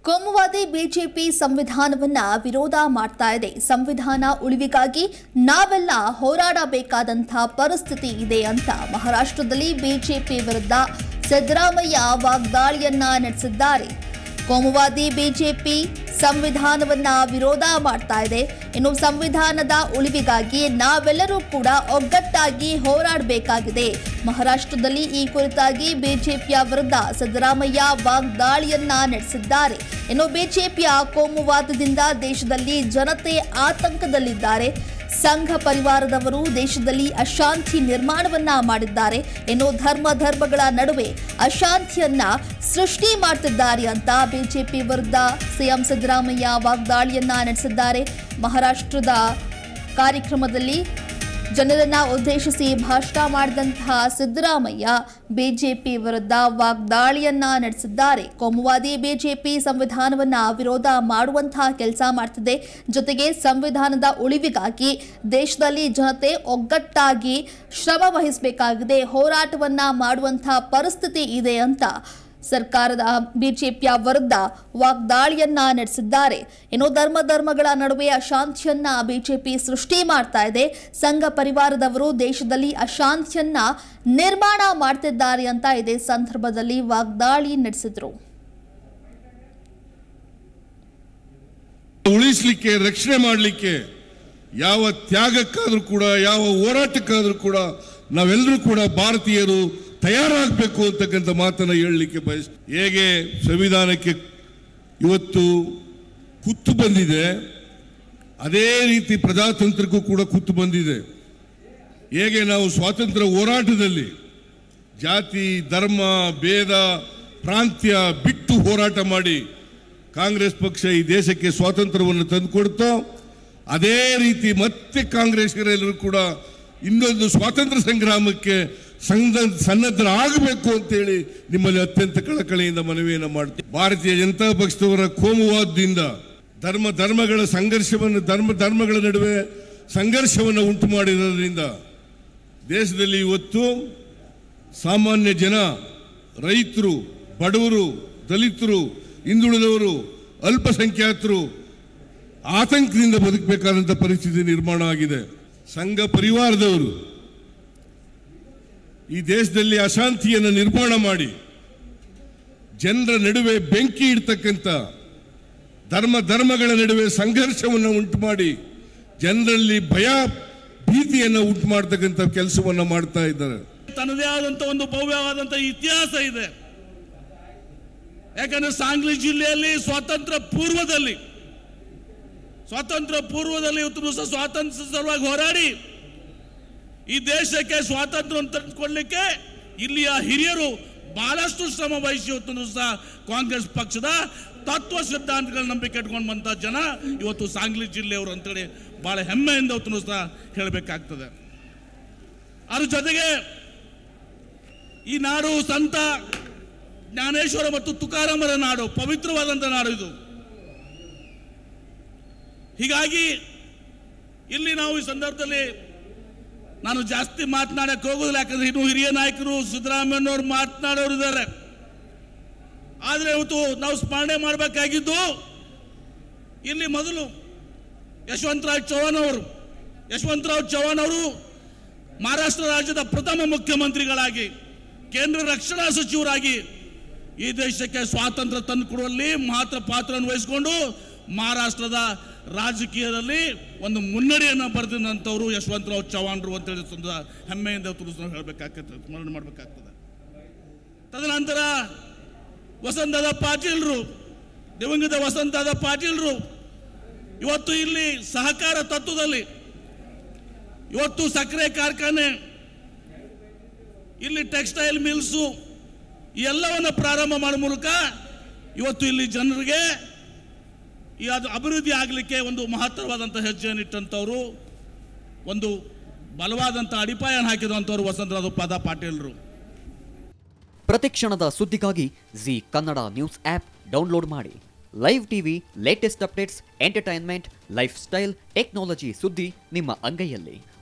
ಕೋಮುವಾದಿ ಬಿಜೆಪಿ ಸಂವಿಧಾನವನ್ನ ವಿರೋಧ ಮಾಡ್ತಾ ಇದೆ ಸಂವಿಧಾನ ಉಳಿವಿಗಾಗಿ ನಾವೆಲ್ಲ ಹೋರಾಡಬೇಕಾದಂಥ ಪರಿಸ್ಥಿತಿ ಇದೆ ಅಂತ ಮಹಾರಾಷ್ಟ್ರದಲ್ಲಿ ಬಿಜೆಪಿ ವಿರುದ್ಧ ಸಿದ್ದರಾಮಯ್ಯ ವಾಗ್ದಾಳಿಯನ್ನ ನಡೆಸಿದ್ದಾರೆ ಕೋಮುವಾದಿ ಬಿಜೆಪಿ ಸಂವಿಧಾನವನ್ನ ವಿರೋಧ ಮಾಡ್ತಾ ಇದೆ ಇನ್ನು ಸಂವಿಧಾನದ ಉಳಿವಿಗಾಗಿ ನಾವೆಲ್ಲರೂ ಕೂಡ ಒಗ್ಗಟ್ಟಾಗಿ ಹೋರಾಡಬೇಕಾಗಿದೆ ಮಹಾರಾಷ್ಟ್ರದಲ್ಲಿ ಈ ಕುರಿತಾಗಿ ಬಿಜೆಪಿಯ ವಿರುದ್ಧ ಸಿದ್ದರಾಮಯ್ಯ ವಾಗ್ದಾಳಿಯನ್ನ ನಡೆಸಿದ್ದಾರೆ ಇನ್ನು ಬಿಜೆಪಿಯ ಕೋಮುವಾದದಿಂದ ದೇಶದಲ್ಲಿ ಜನತೆ ಆತಂಕದಲ್ಲಿದ್ದಾರೆ ಸಂಘ ಪರಿವಾರದವರು ದೇಶದಲ್ಲಿ ಅಶಾಂತಿ ನಿರ್ಮಾಣವನ್ನ ಮಾಡಿದ್ದಾರೆ ಇನ್ನು ಧರ್ಮ ಧರ್ಮಗಳ ನಡುವೆ ಅಶಾಂತಿಯನ್ನ ಸೃಷ್ಟಿ ಮಾಡ್ತಿದ್ದಾರೆ ಅಂತ ಬಿಜೆಪಿ ವಿರುದ್ಧ ಸಿಎಂ ಸಿದ್ದರಾಮಯ್ಯ ವಾಗ್ದಾಳಿಯನ್ನ ನಡೆಸಿದ್ದಾರೆ ಮಹಾರಾಷ್ಟ್ರದ ಕಾರ್ಯಕ್ರಮದಲ್ಲಿ ಜನರನ್ನ ಉದ್ದೇಶಿಸಿ ಭಾಷಣ ಮಾಡಿದಂತಹ ಸಿದ್ದರಾಮಯ್ಯ ಬಿಜೆಪಿ ವಿರುದ್ಧ ವಾಗ್ದಾಳಿಯನ್ನ ನಡೆಸಿದ್ದಾರೆ ಕೋಮುವಾದಿ ಬಿಜೆಪಿ ಸಂವಿಧಾನವನ್ನ ವಿರೋಧ ಮಾಡುವಂತಹ ಕೆಲಸ ಮಾಡ್ತಿದೆ ಜೊತೆಗೆ ಸಂವಿಧಾನದ ಉಳಿವಿಗಾಗಿ ದೇಶದಲ್ಲಿ ಜನತೆ ಒಗ್ಗಟ್ಟಾಗಿ ಶ್ರಮ ವಹಿಸಬೇಕಾಗಿದೆ ಹೋರಾಟವನ್ನ ಮಾಡುವಂತಹ ಪರಿಸ್ಥಿತಿ ಇದೆ ಅಂತ ಸರ್ಕಾರದ ಬಿಜೆಪಿಯ ವಿರುದ್ಧ ವಾಗ್ದಾಳಿಯನ್ನ ನಡೆಸಿದ್ದಾರೆ ಇನ್ನು ಧರ್ಮ ಧರ್ಮಗಳ ನಡುವೆ ಅಶಾಂತಿಯನ್ನ ಬಿಜೆಪಿ ಸೃಷ್ಟಿ ಮಾಡ್ತಾ ಇದೆ ಸಂಘ ಪರಿವಾರದವರು ದೇಶದಲ್ಲಿ ಅಶಾಂತಿಯನ್ನ ನಿರ್ಮಾಣ ಮಾಡ್ತಿದ್ದಾರೆ ಅಂತ ಇದೇ ಸಂದರ್ಭದಲ್ಲಿ ವಾಗ್ದಾಳಿ ನಡೆಸಿದ್ರು ಉಳಿಸ್ಲಿಕ್ಕೆ ರಕ್ಷಣೆ ಮಾಡಲಿಕ್ಕೆ ಯಾವ ತ್ಯಾಗಕ್ಕಾದ್ರೂ ಕೂಡ ಯಾವ ಹೋರಾಟಕ್ಕಾದ್ರೂ ಕೂಡ ನಾವೆಲ್ಲರೂ ಕೂಡ ಭಾರತೀಯರು ತಯಾರಾಗಬೇಕು ಅಂತಕ್ಕಂಥ ಮಾತನ್ನ ಹೇಳಲಿಕ್ಕೆ ಬಯಸ್ ಹೇಗೆ ಸಂವಿಧಾನಕ್ಕೆ ಇವತ್ತು ಕುತ್ತು ಬಂದಿದೆ ಅದೇ ರೀತಿ ಪ್ರಜಾತಂತ್ರಕ್ಕೂ ಕೂಡ ಕುತ್ತು ಬಂದಿದೆ ಹೇಗೆ ನಾವು ಸ್ವಾತಂತ್ರ್ಯ ಹೋರಾಟದಲ್ಲಿ ಜಾತಿ ಧರ್ಮ ಭೇದ ಪ್ರಾಂತ್ಯ ಬಿಟ್ಟು ಹೋರಾಟ ಮಾಡಿ ಕಾಂಗ್ರೆಸ್ ಪಕ್ಷ ಈ ದೇಶಕ್ಕೆ ಸ್ವಾತಂತ್ರ್ಯವನ್ನು ತಂದುಕೊಡ್ತೋ ಅದೇ ರೀತಿ ಮತ್ತೆ ಕಾಂಗ್ರೆಸ್ಗರೆಲ್ಲರೂ ಕೂಡ ಇನ್ನೊಂದು ಸ್ವಾತಂತ್ರ್ಯ ಸಂಗ್ರಾಮಕ್ಕೆ ಸಂದ ಸನ್ನದ್ಧರಾಗಬೇಕು ಅಂತೇಳಿ ನಿಮ್ಮಲ್ಲಿ ಅತ್ಯಂತ ಕಳಕಳಿಯಿಂದ ಮನವಿಯನ್ನು ಮಾಡ್ತೀವಿ ಭಾರತೀಯ ಜನತಾ ಪಕ್ಷದವರ ಕೋಮುವಾದದಿಂದ ಧರ್ಮ ಧರ್ಮಗಳ ಸಂಘರ್ಷವನ್ನು ಧರ್ಮ ಧರ್ಮಗಳ ನಡುವೆ ಸಂಘರ್ಷವನ್ನು ಉಂಟು ಮಾಡಿರೋದ್ರಿಂದ ದೇಶದಲ್ಲಿ ಇವತ್ತು ಸಾಮಾನ್ಯ ಜನ ರೈತರು ಬಡವರು ದಲಿತರು ಹಿಂದುಳಿದವರು ಅಲ್ಪಸಂಖ್ಯಾತರು ಆತಂಕದಿಂದ ಬದುಕಬೇಕಾದಂಥ ಪರಿಸ್ಥಿತಿ ನಿರ್ಮಾಣ ಆಗಿದೆ ಸಂಘ ಪರಿವಾರದವರು ಈ ದೇಶದಲ್ಲಿ ಅಶಾಂತಿಯನ್ನು ನಿರ್ಮಾಣ ಮಾಡಿ ಜನರ ನಡುವೆ ಬೆಂಕಿ ಇಡ್ತಕ್ಕಂಥ ಧರ್ಮ ಧರ್ಮಗಳ ನಡುವೆ ಸಂಘರ್ಷವನ್ನು ಉಂಟು ಮಾಡಿ ಜನರಲ್ಲಿ ಭಯ ಭೀತಿಯನ್ನು ಉಂಟು ಮಾಡ್ತಕ್ಕಂಥ ಕೆಲಸವನ್ನು ಮಾಡ್ತಾ ಇದ್ದಾರೆ ತನ್ನದೇ ಆದಂತ ಒಂದು ಭವ್ಯವಾದಂತ ಇತಿಹಾಸ ಇದೆ ಯಾಕಂದ್ರೆ ಸಾಂಗ್ಲಿ ಜಿಲ್ಲೆಯಲ್ಲಿ ಸ್ವಾತಂತ್ರ್ಯ ಪೂರ್ವದಲ್ಲಿ ಸ್ವಾತಂತ್ರ್ಯ ಪೂರ್ವದಲ್ಲಿ ಇವತ್ತು ದಿವಸ ಸ್ವಾತಂತ್ರ್ಯ ಸಲುವಾಗಿ ಹೋರಾಡಿ ಈ ದೇಶಕ್ಕೆ ಸ್ವಾತಂತ್ರ್ಯ ತಂದುಕೊಳ್ಳಿಕ್ಕೆ ಇಲ್ಲಿಯ ಹಿರಿಯರು ಬಹಳಷ್ಟು ಶ್ರಮ ವಹಿಸಿ ಇವತ್ತು ದಿವಸ ಕಾಂಗ್ರೆಸ್ ಪಕ್ಷದ ತತ್ವ ಸಿದ್ಧಾಂತಗಳ ನಂಬಿಕೆ ಇಟ್ಕೊಂಡು ಬಂತ ಜನ ಇವತ್ತು ಸಾಂಗ್ಲಿ ಜಿಲ್ಲೆಯವರು ಅಂತೇಳಿ ಬಹಳ ಹೆಮ್ಮೆಯಿಂದ ಇವತ್ತು ದಿವಸ ಹೇಳಬೇಕಾಗ್ತದೆ ಅದ್ರ ಜೊತೆಗೆ ಈ ನಾಡು ಸಂತ ಜ್ಞಾನೇಶ್ವರ ಮತ್ತು ತುಕಾರಾಮರ ನಾಡು ಪವಿತ್ರವಾದಂಥ ನಾಡು ಇದು ಹೀಗಾಗಿ ಇಲ್ಲಿ ನಾವು ಈ ಸಂದರ್ಭದಲ್ಲಿ ನಾನು ಜಾಸ್ತಿ ಮಾತನಾಡಕ್ಕೆ ಹೋಗೋದಿಲ್ಲ ಯಾಕಂದ್ರೆ ಇನ್ನು ಹಿರಿಯ ನಾಯಕರು ಸಿದ್ದರಾಮಯ್ಯನವರು ಮಾತನಾಡೋರು ಇದ್ದಾರೆ ಆದರೆ ಇವತ್ತು ನಾವು ಸ್ಮರಣೆ ಮಾಡಬೇಕಾಗಿದ್ದು ಇಲ್ಲಿ ಮೊದಲು ಯಶವಂತರಾವ್ ಚೌಹಾಣ್ ಅವರು ಯಶವಂತರಾವ್ ಚೌಹಾಣ್ ಅವರು ಮಹಾರಾಷ್ಟ್ರ ರಾಜ್ಯದ ಪ್ರಥಮ ಮುಖ್ಯಮಂತ್ರಿಗಳಾಗಿ ಕೇಂದ್ರ ರಕ್ಷಣಾ ಸಚಿವರಾಗಿ ಈ ದೇಶಕ್ಕೆ ಸ್ವಾತಂತ್ರ್ಯ ತಂದುಕೊಡುವಲ್ಲಿ ಮಹತ್ವ ಪಾತ್ರವನ್ನು ವಹಿಸಿಕೊಂಡು ಮಹಾರಾಷ್ಟ್ರದ ರಾಜಕೀಯದಲ್ಲಿ ಒಂದು ಮುನ್ನಡೆಯನ್ನು ಬರೆದಿದ್ದಂಥವ್ರು ಯಶವಂತರಾವ್ ಚೌಹಾಣ್ರು ಅಂತೇಳಿ ಒಂದು ಹೆಮ್ಮೆಯಿಂದ ತುಳಿಸ್ ಹೇಳಬೇಕಾಗ್ತದೆ ಸ್ಮರಣೆ ಮಾಡಬೇಕಾಗ್ತದೆ ತದನಂತರ ವಸಂತದ ಪಾಟೀಲ್ರು ದಿವಂಗತ ವಸಂತದ ಪಾಟೀಲ್ರು ಇವತ್ತು ಇಲ್ಲಿ ಸಹಕಾರ ತತ್ವದಲ್ಲಿ ಇವತ್ತು ಸಕ್ಕರೆ ಕಾರ್ಖಾನೆ ಇಲ್ಲಿ ಟೆಕ್ಸ್ಟೈಲ್ ಮಿಲ್ಸು ಈ ಎಲ್ಲವನ್ನು ಪ್ರಾರಂಭ ಮಾಡೋ ಮೂಲಕ ಇವತ್ತು ಇಲ್ಲಿ ಜನರಿಗೆ ಈ ಅದು ಅಭಿವೃದ್ಧಿ ಆಗಲಿಕ್ಕೆ ಒಂದು ಮಹತ್ತರವಾದಂಥ ಹೆಜ್ಜೆಯನ್ನು ಇಟ್ಟಂಥವ್ರು ಒಂದು ಬಲವಾದಂಥ ಅಡಿಪಾಯನ ಹಾಕಿದಂಥವ್ರು ವಸಂತರಾವ್ ಪದ ಪಾಟೀಲ್ರು ಪ್ರತಿಕ್ಷಣದ ಸುದ್ದಿಗಾಗಿ Zee Kannada news app download ಮಾಡಿ live TV latest updates entertainment lifestyle technology ಸುದ್ದಿ ನಿಮ್ಮ ಅಂಗೈಯಲ್ಲಿ